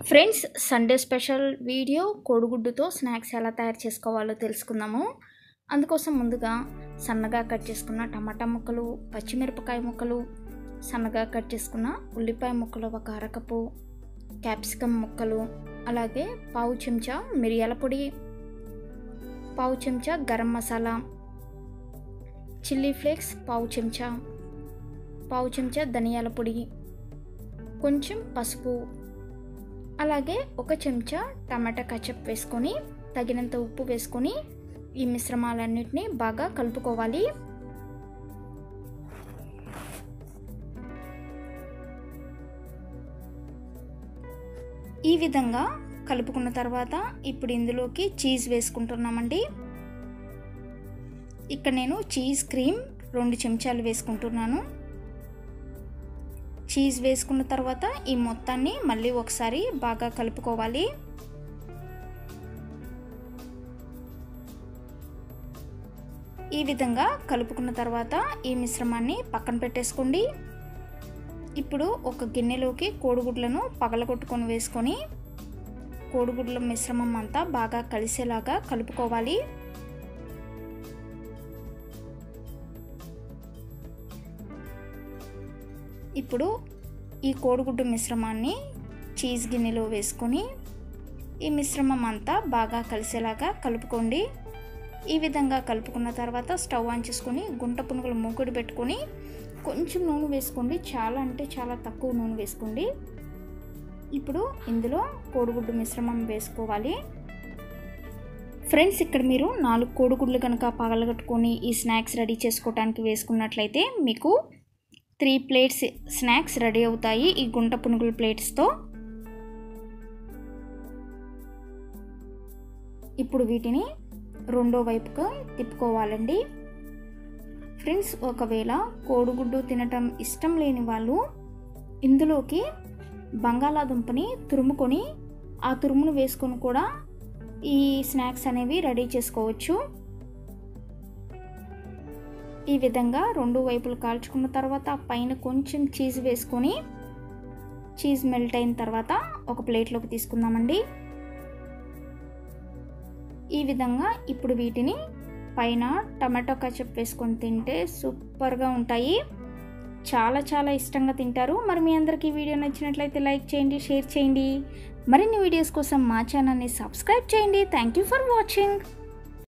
friends Sunday special video కోడిగుడ్డుతో snacks ఎలా తయారు చేసుకోవాలో తెలుసుకుందాము అందుకోసం ముందుగా సన్నగా కట్ చేసుకున్న టమాటా ముక్కలు పచ్చిమిరపకాయ ముక్కలు సన్నగా కట్ చేసుకున్న ఉల్లిపాయ ముక్కలు ఒక అరకపు క్యాప్సికమ్ ముక్కలు అలాగే పావు చెంచా మిరియాల పొడి పావు చెంచా గరం మసాలా చిల్లీ ఫ్లేక్స్ పావు చెంచా పావు చెంచా ధనియాల పొడి కొంచెం పసుపు అలాగే ఒక చెంచా టమాటా కచప్ వేసుకొని తగినంత ఉప్పు వేసుకొని ఈ మిశ్రమాలన్నిటిని బాగా కలుపుకోవాలి ఈ విధంగా కలుపుకున్న తర్వాత ఇప్పుడు ఇందులోకి చీజ్ వేసుకుంటున్నామండి ఇక్కడ నేను చీజ్ క్రీమ్ రెండు చెంచాలు వేసుకుంటున్నాను చీజ్ వేసుకున్న తర్వాత ఈ మొత్తాన్ని మళ్ళీ ఒకసారి బాగా కలుపుకోవాలి ఈ విధంగా కలుపుకున్న తర్వాత ఈ మిశ్రమాన్ని పక్కన పెట్టేసుకోండి ఇప్పుడు ఒక గిన్నెలోకి కోడిగుడ్లను పగలగొట్టుకొని వేసుకొని కోడిగుడ్ల మిశ్రమం అంతా బాగా కలిసేలాగా కలుపుకోవాలి ఇప్పుడు ఈ కోడిగుడ్డు మిశ్రమాన్ని చీజ్ గిన్నెలో వేసుకొని ఈ మిశ్రమం అంతా బాగా కలిసేలాగా కలుపుకోండి ఈ విధంగా కలుపుకున్న తర్వాత స్టవ్ ఆన్ చేసుకొని గుంట పునుగులు మూకుడు పెట్టుకొని కొంచెం నూనె వేసుకోండి చాలా అంటే చాలా తక్కువ నూనె వేసుకోండి ఇప్పుడు ఇందులో కోడిగుడ్డు మిశ్రమం వేసుకోవాలి ఫ్రెండ్స్ ఇక్కడ మీరు నాలుగు కోడిగుడ్లు కనుక పగలగొట్టుకొని ఈ స్నాక్స్ రెడీ చేసుకోవడానికి వేసుకున్నట్లయితే మీకు త్రీ ప్లేట్స్ స్నాక్స్ రెడీ అవుతాయి ఈ గుంట పునుగుల ప్లేట్స్తో ఇప్పుడు వీటిని రెండో వైపుగా తిప్పుకోవాలండి ఫ్రెండ్స్ ఒకవేళ కోడిగుడ్డు తినటం ఇష్టం లేని వాళ్ళు ఇందులోకి బంగాళాదుంపని తురుముకొని ఆ తురుమును వేసుకొని కూడా ఈ స్నాక్స్ అనేవి రెడీ చేసుకోవచ్చు ఈ విధంగా రెండు వైపులు కాల్చుకున్న తర్వాత పైన కొంచెం చీజ్ వేసుకొని చీజ్ మెల్ట్ అయిన తర్వాత ఒక ప్లేట్లోకి తీసుకుందామండి ఈ విధంగా ఇప్పుడు వీటిని పైన టమాటో కచప్ వేసుకొని తింటే సూపర్గా ఉంటాయి చాలా చాలా ఇష్టంగా తింటారు మరి మీ అందరికీ వీడియో నచ్చినట్లయితే లైక్ చేయండి షేర్ చేయండి మరిన్ని వీడియోస్ కోసం మా ఛానల్ని సబ్స్క్రైబ్ చేయండి థ్యాంక్ యూ ఫర్ వాచింగ్